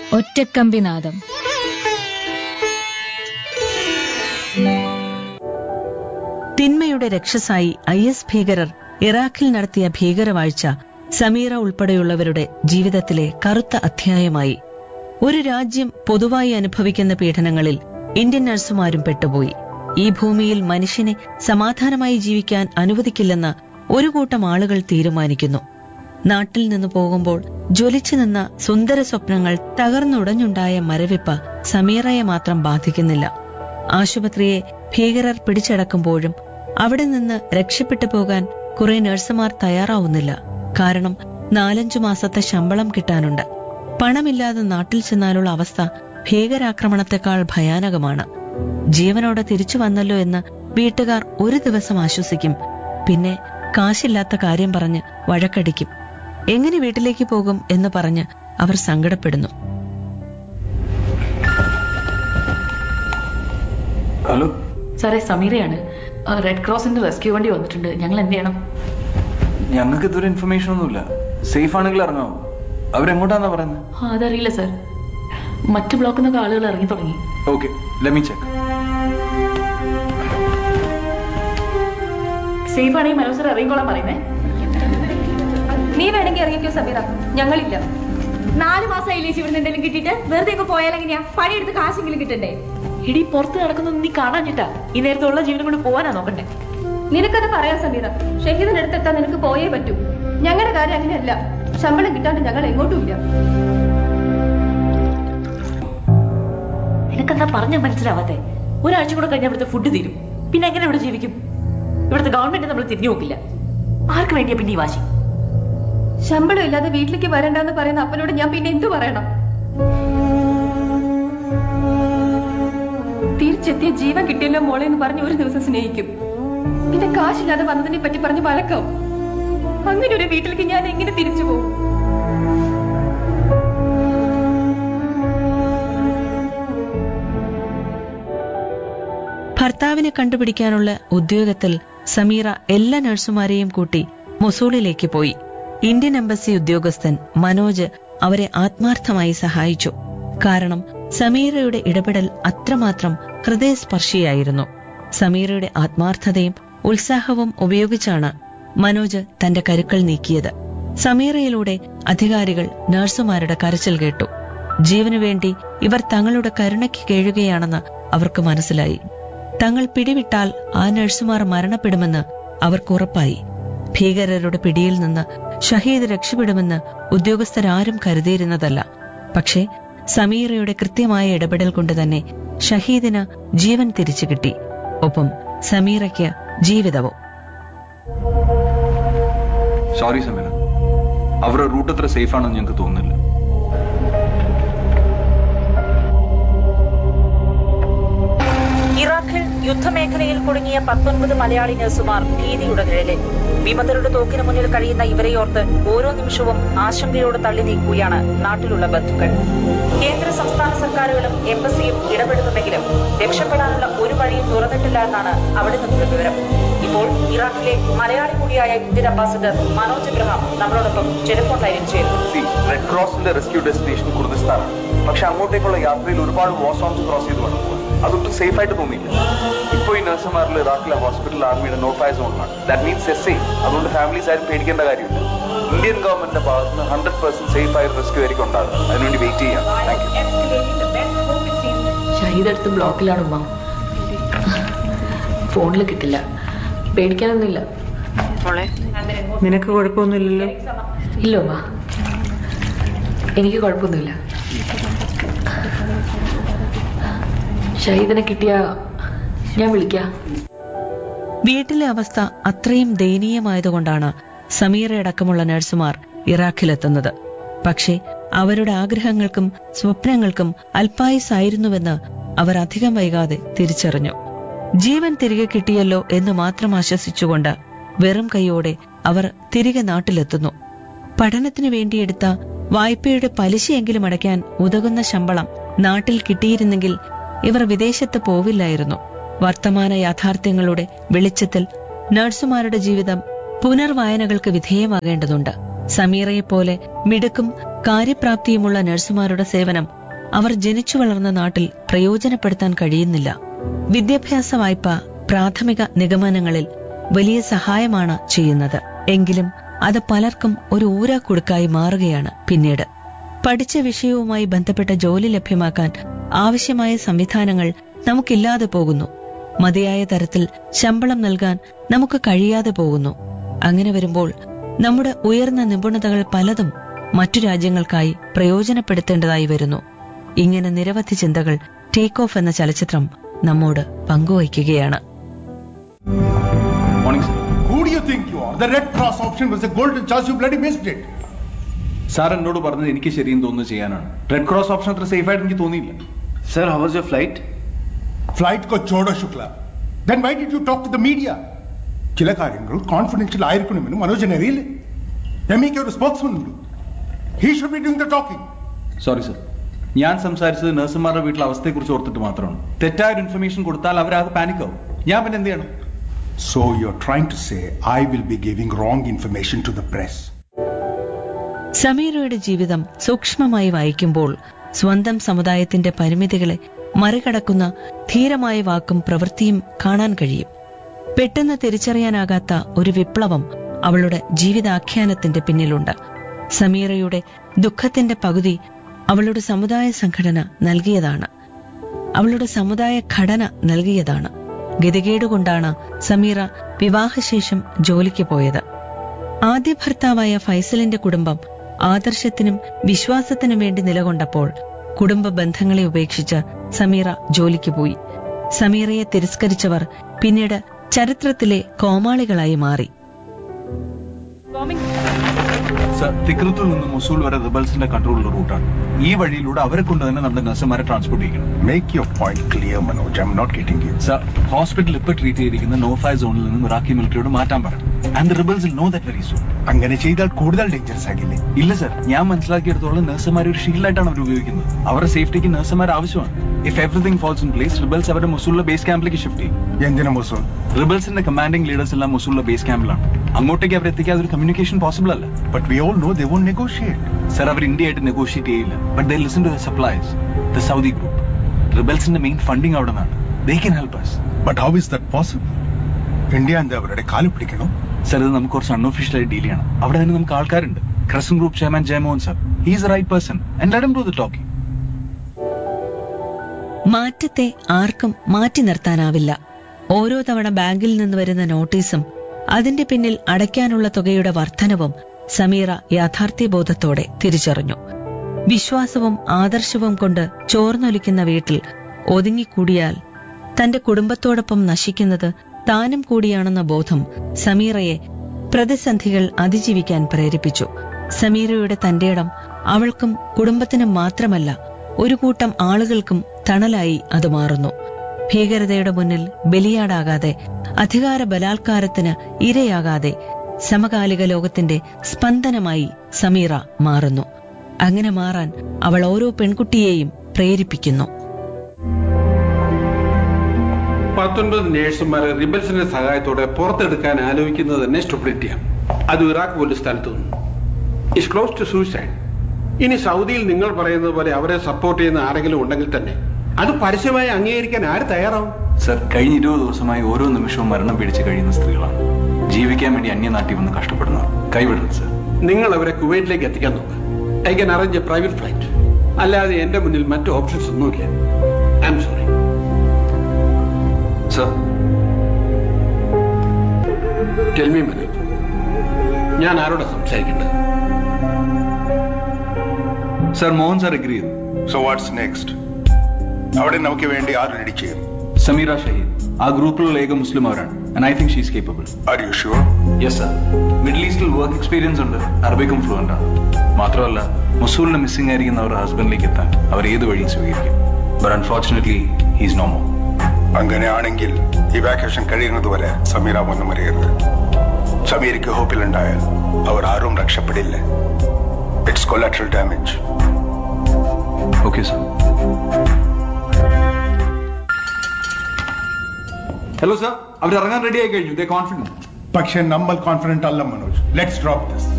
ഒറ്റക്കമ്പിനാദം തിന്മയുടെ രക്ഷസായി I S ഭീകരർ ഇറാഖിൽ നടത്തിയ ഭീകരവാഴ്ച സമീറ ഉൾപ്പെടെയുള്ളവരുടെ ജീവിതത്തിലെ കറുത്ത അധ്യായമായി ഒരു രാജ്യം പൊതുവായി അനുഭവിക്കുന്ന പീഡനങ്ങളിൽ ഇന്ത്യൻ നഴ്സുമാരും പെട്ടുപോയി ഈ ഭൂമിയിൽ മനുഷ്യനെ സമാധാനമായി ജീവിക്കാൻ അനുവദിക്കില്ലെന്ന് ഒരു കൂട്ടം ആളുകൾ തീരുമാനിക്കുന്നു നാട്ടിൽ നിന്ന് പോകുമ്പോൾ ജ്വലിച്ചു നിന്ന സുന്ദര സ്വപ്നങ്ങൾ തകർന്നുടഞ്ഞുണ്ടായ മരവിപ്പ് സമീറയെ മാത്രം ബാധിക്കുന്നില്ല ആശുപത്രിയെ ഭീകരർ പിടിച്ചടക്കുമ്പോഴും അവിടെ നിന്ന് രക്ഷപ്പെട്ടു പോകാൻ കുറെ നഴ്സുമാർ തയ്യാറാവുന്നില്ല കാരണം നാലഞ്ചു മാസത്തെ ശമ്പളം കിട്ടാനുണ്ട് പണമില്ലാതെ നാട്ടിൽ ചെന്നാലുള്ള അവസ്ഥ ഭീകരാക്രമണത്തെക്കാൾ ഭയാനകമാണ് ജീവനോടെ തിരിച്ചു വന്നല്ലോ എന്ന് വീട്ടുകാർ ഒരു ദിവസം ആശ്വസിക്കും പിന്നെ കാശില്ലാത്ത കാര്യം പറഞ്ഞ് വഴക്കടിക്കും എങ്ങനെ വീട്ടിലേക്ക് പോകും എന്ന് പറഞ്ഞ് അവർ സങ്കടപ്പെടുന്നു ഹലോ സാറേ സമീറയാണ് ആ, റെഡ് ക്രോസിന്റെ റെസ്ക്യൂ വണ്ടി വന്നിട്ടുണ്ട് ഞങ്ങൾ എന്ത് ചെയ്യണം ഞങ്ങൾക്ക് ഇതുവരെ ഇൻഫർമേഷൻ ഒന്നുമില്ല സേഫ് ആണെങ്കിൽ ഇറങ്ങാമോ അവരെങ്ങോട്ടാന്നാ പറയുന്നത് ആ അതറിയില്ല സാർ മറ്റു ബ്ലോക്കിൽ നിന്നൊക്കെ ആളുകൾ ഇറങ്ങി തുടങ്ങി ഓക്കെ ലെമി ചെക്ക് സേഫ് ആണെങ്കിൽ മനോജ് സാർ ഇറങ്ങിക്കോളാൻ പറയുന്നേ നീ വേണമെങ്കിൽ ഇറങ്ങിക്കോ സമീറ ഞങ്ങളില്ല നാല് മാസം ഇല്ലേച്ച് ഇവിടുന്ന് എന്തെങ്കിലും കിട്ടിയിട്ട് വെറുതെ ഒക്കെ പോയാൽ എങ്ങനെയാ പണിയെടുത്ത് കാശെങ്കിലും കിട്ടണ്ടേ ഇടി പുറത്ത് നടക്കുന്നത് നീ കാണാഞ്ഞിട്ടാ ഈ നേരത്തെ ഉള്ള ജീവനം കൊണ്ട് പോവാനാ നോക്കണ്ടേ നിനക്കത് പറയാം സമീറ ഷഹീദിന്റെ അടുത്തെത്താൻ നിനക്ക് പോയേ പറ്റൂ ഞങ്ങളുടെ കാര്യം അങ്ങനെയല്ല ശമ്പളം കിട്ടാണ്ട് ഞങ്ങൾ എങ്ങോട്ടും ഇല്ല നിനക്കെന്താ പറഞ്ഞ മനസ്സിലാവാത്തെ ഒരാഴ്ച കൂടെ കഴിഞ്ഞാൽ ഇവിടുത്തെ ഫുഡ് തീരും പിന്നെ എങ്ങനെ ഇവിടെ ജീവിക്കും ഇവിടുത്തെ ഗവൺമെന്റ് നമ്മൾ തിരിഞ്ഞു നോക്കില്ല ആർക്ക് വേണ്ടിയാ പിന്നെ ഈ വാശി ശമ്പളം ഇല്ലാതെ വീട്ടിലേക്ക് വരണ്ടെന്ന് പറയുന്ന അപ്പനോട് ഞാൻ പിന്നെ എന്തു പറയണം തിരിച്ചെത്തിയ ജീവൻ കിട്ടിയല്ലോ മോളെ എന്ന് പറഞ്ഞ് ഒരു ദിവസം സ്നേഹിക്കും പിന്നെ കാശില്ലാതെ വന്നതിനെ പറ്റി പറഞ്ഞ് വഴക്കാം അങ്ങനെ ഒരു വീട്ടിലേക്ക് ഞാൻ എങ്ങനെ തിരിച്ചു പോകും ഭർത്താവിനെ കണ്ടുപിടിക്കാനുള്ള ഉദ്യോഗത്തിൽ സമീറ എല്ലാ നഴ്സുമാരെയും കൂട്ടി മൊസൂളിലേക്ക് പോയി ഇന്ത്യൻ എംബസി ഉദ്യോഗസ്ഥൻ മനോജ് അവരെ ആത്മാർത്ഥമായി സഹായിച്ചു കാരണം സമീറയുടെ ഇടപെടൽ അത്രമാത്രം ഹൃദയസ്പർശിയായിരുന്നു സമീറയുടെ ആത്മാർത്ഥതയും ഉത്സാഹവും ഉപയോഗിച്ചാണ് മനോജ് തന്റെ കരുക്കൾ നീക്കിയത് സമീറയിലൂടെ അധികാരികൾ നഴ്സുമാരുടെ കരച്ചിൽ കേട്ടു ജീവനു വേണ്ടി ഇവർ തങ്ങളുടെ കരുണയ്ക്ക് കേഴുകയാണെന്ന് അവർക്ക് മനസ്സിലായി തങ്ങൾ പിടിവിട്ടാൽ ആ നഴ്സുമാർ മരണപ്പെടുമെന്ന് അവർക്ക് ഉറപ്പായി ഭീകരരുടെ പിടിയിൽ നിന്ന് ഷഹീദ് രക്ഷപ്പെടുമെന്ന് ഉദ്യോഗസ്ഥരാരും കരുതിയിരുന്നതല്ല പക്ഷേ സമീറയുടെ കൃത്യമായ ഇടപെടൽ കൊണ്ട് തന്നെ ഷഹീദിന് ജീവൻ തിരിച്ചു കിട്ടി ഒപ്പം സമീറയ്ക്ക് ജീവിതവും സോറി സമീന അവരുടെ റൂട്ട് അത്ര സേഫ് ആണെന്ന് ഞങ്ങൾക്ക് തോന്നുന്നില്ല ഇറാഖിൽ യുദ്ധമേഖലയിൽ കുടുങ്ങിയ പത്തൊൻപത് മലയാളി നഴ്സുമാർ ഭീതിയുടെ നിഴലിൽ വിമതരുടെ തോക്കിന് മുന്നിൽ കഴിയുന്ന ഇവരെയോർത്ത് ഓരോ നിമിഷവും ആശങ്കയോട് തള്ളി നീക്കുകയാണ് നാട്ടിലുള്ള ബന്ധുക്കൾ കേന്ദ്ര സംസ്ഥാന സർക്കാരുകളും എംബസിയും ഇടപെടുന്നുണ്ടെങ്കിലും രക്ഷപ്പെടാനുള്ള ഒരു വഴിയും തുറന്നിട്ടില്ല എന്നാണ് അവിടെ നിന്നുള്ള വിവരം ഇപ്പോൾ ഇറാഖിലെ മലയാളി കൂടിയായ ഇന്ത്യൻ അംബാസിഡർ മനോജ് എബ്രഹാം നമ്മളോടൊപ്പം ടെലിഫോൺ ലൈനിൽ ചേരുന്നു റെഡ് ക്രോസിന്റെ റെസ്ക്യൂ ഡെസ്റ്റിനേഷൻ കുർദിസ്ഥാനാണ് പക്ഷെ അങ്ങോട്ടേക്കുള്ള യാത്രയിൽ ഒരുപാട് വാർ സോൺസ് ക്രോസ് ചെയ്ത് വേണം പോകാൻ അതൊട്ടും സേഫ് ആയിട്ട് തോന്നിയില്ല ഇപ്പോൾ ഈ നഴ്സുമാരിൽ ഇറാഖിലെ ഹോസ്പിറ്റൽ ആർമിയുടെ നോഫായ സോണിലാണ് ദാറ്റ് മീൻസ് എസ് സേഫ് അതുകൊണ്ട് ഫാമിലീസ് ആരും പേടിക്കേണ്ട കാര്യമില്ല ഇന്ത്യൻ ഗവൺമെന്റിന്റെ ഭാഗത്ത് നിന്ന് ഹൺഡ്രഡ് പെർസെന്റ് സേഫ് ആയ റെസ്ക്യൂ ആയിരിക്കും ഉണ്ടാകുക അതിനുവേണ്ടി വെയിറ്റ് ചെയ്യാം താങ്ക് യു ഷഹീദ് അടുത്ത് ബ്ലോക്കിലാണ് ഉമ്മ ഫോണിൽ കിട്ടില്ല പേടിക്കാനൊന്നുമില്ല നിനക്ക് കുഴപ്പമൊന്നുമില്ലല്ലോ ഇല്ല ഉമ്മ എനിക്ക് കുഴപ്പമൊന്നുമില്ല ഷഹീദിനെ കിട്ടിയ ഞാൻ വിളിക്കാം വീട്ടിലെ അവസ്ഥ അത്രയും ദയനീയമായതുകൊണ്ടാണ് സമീറയടക്കമുള്ള നഴ്സുമാർ ഇറാഖിലെത്തുന്നത് പക്ഷേ അവരുടെ ആഗ്രഹങ്ങൾക്കും സ്വപ്നങ്ങൾക്കും അല്പായുസായിരുന്നുവെന്ന് അവർ അധികം വൈകാതെ തിരിച്ചറിഞ്ഞു ജീവൻ തിരികെ കിട്ടിയല്ലോ എന്ന് മാത്രം ആശ്വസിച്ചുകൊണ്ട് വെറും കൈയോടെ അവർ തിരികെ നാട്ടിലെത്തുന്നു പഠനത്തിനു വേണ്ടിയെടുത്ത വായ്പയുടെ പലിശയെങ്കിലും അടയ്ക്കാൻ ഉതകുന്ന ശമ്പളം നാട്ടിൽ കിട്ടിയിരുന്നെങ്കിൽ ഇവർ വിദേശത്ത് പോവില്ലായിരുന്നു വർത്തമാന യാഥാർത്ഥ്യങ്ങളുടെ വെളിച്ചത്തിൽ നഴ്സുമാരുടെ ജീവിതം പുനർവായനകൾക്ക് വിധേയമാകേണ്ടതുണ്ട് സമീറയെപ്പോലെ മിടുക്കും കാര്യപ്രാപ്തിയുമുള്ള നഴ്സുമാരുടെ സേവനം അവർ ജനിച്ചു വളർന്ന നാട്ടിൽ പ്രയോജനപ്പെടുത്താൻ കഴിയുന്നില്ല വിദ്യാഭ്യാസ വായ്പ പ്രാഥമിക നിഗമനങ്ങളിൽ വലിയ സഹായമാണ് ചെയ്യുന്നത് എങ്കിലും അത് പലർക്കും ഒരു ഊരാക്കുടുക്കായി മാറുകയാണ് പിന്നീട് പഠിച്ച വിഷയവുമായി ബന്ധപ്പെട്ട ജോലി ലഭ്യമാക്കാൻ ആവശ്യമായ സംവിധാനങ്ങൾ നമുക്കില്ലാതെ പോകുന്നു മതിയായ തരത്തിൽ ശമ്പളം നൽകാൻ നമുക്ക് കഴിയാതെ പോകുന്നു അങ്ങനെ വരുമ്പോൾ നമ്മുടെ ഉയർന്ന നിപുണതകൾ പലതും മറ്റു രാജ്യങ്ങൾക്കായി പ്രയോജനപ്പെടുത്തേണ്ടതായി വരുന്നു ഇങ്ങനെ നിരവധി ചിന്തകൾ ടേക്ക് ഓഫ് എന്ന ചലച്ചിത്രം നമ്മോട് പങ്കുവയ്ക്കുകയാണ് morning sir Who do you think you are? The Red Cross option was a golden chance. You bloody missed it. Sir എന്നോട് പറഞ്ഞത് എനിക്ക് ശരിയെന്ന് തോന്നുന്നു ചെയ്യാനാണ് റെഡ് ക്രോസ് ഓപ്ഷൻ അത്ര സേഫ് ആയിട്ട് എനിക്ക് തോന്നിയില്ല sir how was your flight Flight ko chodo shukla. Then why did you talk to the media? ചില കാര്യങ്ങൾ കോൺഫിഡൻഷ്യൽ ആയിരിക്കണമെന്ന് മനോജൻ അറിയില്ലേ എമിക്ക് ഒരു സ്പോക്സ്മാൻ ഉണ്ട് he should be doing the talking sorry sir ഞാൻ സംസാരിച്ചത് നഴ്സുമാരുടെ വീട്ടിലെ അവസ്ഥയെക്കുറിച്ച് ഓർത്തിട്ട് മാത്രമാണ് തെറ്റായ ഒരു ഇൻഫർമേഷൻ കൊടുത്താൽ അവരാകെ പാനിക് ആവും ഞാൻ പിന്നെ എന്ത് ചെയ്യണം so you are trying to say I will be giving wrong information to the press സമീറയുടെ ജീവിതം സൂക്ഷ്മമായി വായിക്കുമ്പോൾ സ്വന്തം സമുദായത്തിന്റെ പരിമിതികളെ മറികടക്കുന്ന ധീരമായ വാക്കും പ്രവൃത്തിയും കാണാൻ കഴിയും പെട്ടെന്ന് തിരിച്ചറിയാനാകാത്ത ഒരു വിപ്ലവം അവളുടെ ജീവിതാഖ്യാനത്തിന്റെ പിന്നിലുണ്ട് സമീറയുടെ ദുഃഖത്തിന്റെ പകുതി അവളുടെ സമുദായ സംഘടന നൽകിയതാണ് അവളുടെ സമുദായ ഘടന നൽകിയതാണ് ഗതികേടുകൊണ്ടാണ് സമീറ വിവാഹശേഷം ജോലിക്ക് പോയത് ആദ്യ ഭർത്താവായ ഫൈസലിന്റെ കുടുംബം ആദർശത്തിനും വിശ്വാസത്തിനും വേണ്ടി നിലകൊണ്ടപ്പോൾ കുടുംബ ബന്ധങ്ങളെ ഉപേക്ഷിച്ച് സമീറ ജോലിക്ക് പോയി സമീറയെ തിരസ്കരിച്ചവർ പിന്നീട് ചരിത്രത്തിലെ കോമാളികളായി മാറി സർ തിക്രത്തിൽ നിന്ന് മൊസൂൾ വരെ റിബൽസിന്റെ കൺട്രോളുള്ള റൂട്ടാണ് ഈ വഴിയിലൂടെ അവരെ കൊണ്ട് തന്നെ നമ്മുടെ നഴ്സുമാരെ ട്രാൻസ്പോർട്ട് ചെയ്യണം make your point clear Manoj I'm not getting you sir hospital ഇപ്പൊ ട്രീറ്റ് ചെയ്തിരിക്കുന്ന നോഫായ് സോണിൽ നിന്നും ഇറാഖി മിലിറ്ററിയോട് മാറ്റാൻ പറയണം and the rebels know that very soon അങ്ങനെ ചെയ്താൽ കൂടുതൽ ഡേഞ്ചറസ് ആകില്ലേ ഇല്ല സർ ഞാൻ മനസ്സിലാക്കിയെടുത്തോളം നഴ്സുമാർ ഒരു ഷീൽഡായിട്ടാണ് അവർ ഉപയോഗിക്കുന്നത് അവരുടെ സേഫ്റ്റിക്ക് നഴ്സുമാർ ആവശ്യമാണ് if everything falls in place rebels അവരുടെ മൊസൂളിലെ ബേസ് ക്യാമ്പിലേക്ക് ഷിഫ്റ്റ് ചെയ്യും എന്തിനു മൊസൂൾ റിബൽസിന്റെ കമാൻഡിംഗ് ലീഡേഴ്സ് എല്ലാം മൊസൂളിലെ ബേസ് ക്യാമ്പിലാണ് അങ്ങോട്ടേക്ക് അവർ എത്തിക്കാതെ ഒരു കമ്മ്യൂണിക്കേഷൻ പോസിബിൾ അല്ല but we all know they won't negotiate sir അവർ ഇന്ത്യയായിട്ട് നെഗോഷിയേറ്റ് ചെയ്യില്ല but they listen to the supplies the Saudi group റിബൽസിന്റെ മെയിൻ ഫണ്ടിങ് അവിടെ നിന്നാണ് they can help us but how is that possible India എന്താ അവരുടെ കാല് പിടിക്കണോ സർ ഇത് നമുക്ക് കുറച്ച് അൺഒഫീഷ്യലായി ഡീൽ ചെയ്യണം അവിടെ തന്നെ നമുക്ക് ആൾക്കാരുണ്ട് crescent group chairman Jayamohan sir he's right person and let do the talking മാറ്റത്തെ ആർക്കും മാറ്റി നിർത്താനാവില്ല ഓരോ തവണ ബാങ്കിൽ നിന്ന് വരുന്ന നോട്ടീസും അതിന്റെ പിന്നിൽ അടയ്ക്കാനുള്ള തുകയുടെ വർധനവും സമീറ യാഥാർത്ഥ്യബോധത്തോടെ തിരിച്ചറിഞ്ഞു വിശ്വാസവും ആദർശവും കൊണ്ട് ചോർന്നൊലിക്കുന്ന വീട്ടിൽ ഒതുങ്ങിക്കൂടിയാൽ തന്റെ കുടുംബത്തോടൊപ്പം നശിക്കുന്നത് താനും കൂടിയാണെന്ന ബോധം സമീറയെ പ്രതിസന്ധികൾ അതിജീവിക്കാൻ പ്രേരിപ്പിച്ചു സമീറയുടെ തന്റേടം അവൾക്കും കുടുംബത്തിനും മാത്രമല്ല ഒരു കൂട്ടം ആളുകൾക്കും തണലായി അത് മാറുന്നു ഭീകരതയുടെ മുന്നിൽ ബലിയാടാകാതെ അധികാര ബലാത്കാരത്തിന് ഇരയാകാതെ സമകാലിക ലോകത്തിന്റെ സ്പന്ദനമായി സമീറ മാറുന്നു അങ്ങനെ മാറാൻ അവൾ ഓരോ പെൺകുട്ടിയെയും പ്രേരിപ്പിക്കുന്നു പത്തൊൻപത് നേഴ്സുമാരെ റിബൽസിന്റെ സഹായത്തോടെ പുറത്തെടുക്കാൻ ആലോചിക്കുന്നത് തന്നെ സ്റ്റുപ്പിഡിറ്റിയാണ് അത് ഇറാഖ് പോലും സ്ഥലത്തു നിന്നു ഇറ്റ്സ് ക്ലോസ് ടു സൂസൈഡ് ഇനി സൗദിയിൽ നിങ്ങൾ പറയുന്നത് പോലെ അവരെ സപ്പോർട്ട് ചെയ്യുന്ന ആരെങ്കിലും ഉണ്ടെങ്കിൽ തന്നെ അത് പരസ്യമായി അംഗീകരിക്കാൻ ആര് തയ്യാറാവും സർ കഴിഞ്ഞ ഇരുപത് ദിവസമായി ഓരോ നിമിഷവും മരണം പിടിച്ച് കഴിയുന്ന സ്ത്രീകളാണ് ജീവിക്കാൻ വേണ്ടി അന്യനാട്ടിൽ വന്ന് കഷ്ടപ്പെടുന്നവർ കൈവിടരുത് സർ നിങ്ങൾ അവരെ കുവൈറ്റിലേക്ക് എത്തിക്കാൻ നോക്ക് I can arrange a private flight അല്ലാതെ എന്റെ മുന്നിൽ മറ്റു ഓപ്ഷൻസ് ഒന്നുമില്ല I'm sorry sir tell me Manoj ഞാൻ ആരോടാ സംസാരിക്കേണ്ടത് സർ മോഹൻ സർ എഗ്രി ചെയ്തു സോ വാട്ട്സ് നെക്സ്റ്റ് അവിടെ നമുക്ക് വേണ്ടി ആര് റെഡി ചെയ്യും സമീറ ഷഹീദ് ആ ഗ്രൂപ്പിലുള്ള ഏക മുസ്ലിം അവരാണ് and I think she's capable are you sure yes sir middle ഈസ്റ്റിൽ വർക്ക് എക്സ്പീരിയൻസ് ഉണ്ട് അറബിക്കും ഫ്ലുവൻ്റ് ആണ് മാത്രമല്ല മൊസൂളിന് മിസ്സിംഗ് ആയിരിക്കുന്ന അവരുടെ ഹസ്ബൻഡിലേക്ക് എത്താൻ അവർ ഏത് വഴിയും സ്വീകരിക്കും but unfortunately he's no more അങ്ങനെയാണെങ്കിൽ ഇവാക്യുവേഷൻ കഴിയുന്നതുവരെ സമീറ ഒന്നും അറിയരുത് സമീരയ്ക്ക് ഹോപ്പിലുണ്ടായാൽ അവർ ആരും രക്ഷപ്പെടില്ല it's collateral damage okay sir hello sir അവർ ഇറങ്ങാൻ റെഡി ആയി കഴിഞ്ഞു ദേ കോൺഫിഡൻറ്റ് പക്ഷെ നമ്മൾ കോൺഫിഡന്റ് അല്ല മനോജ് ലെറ്റ്സ് ഡ്രോപ്പ് ദിസ്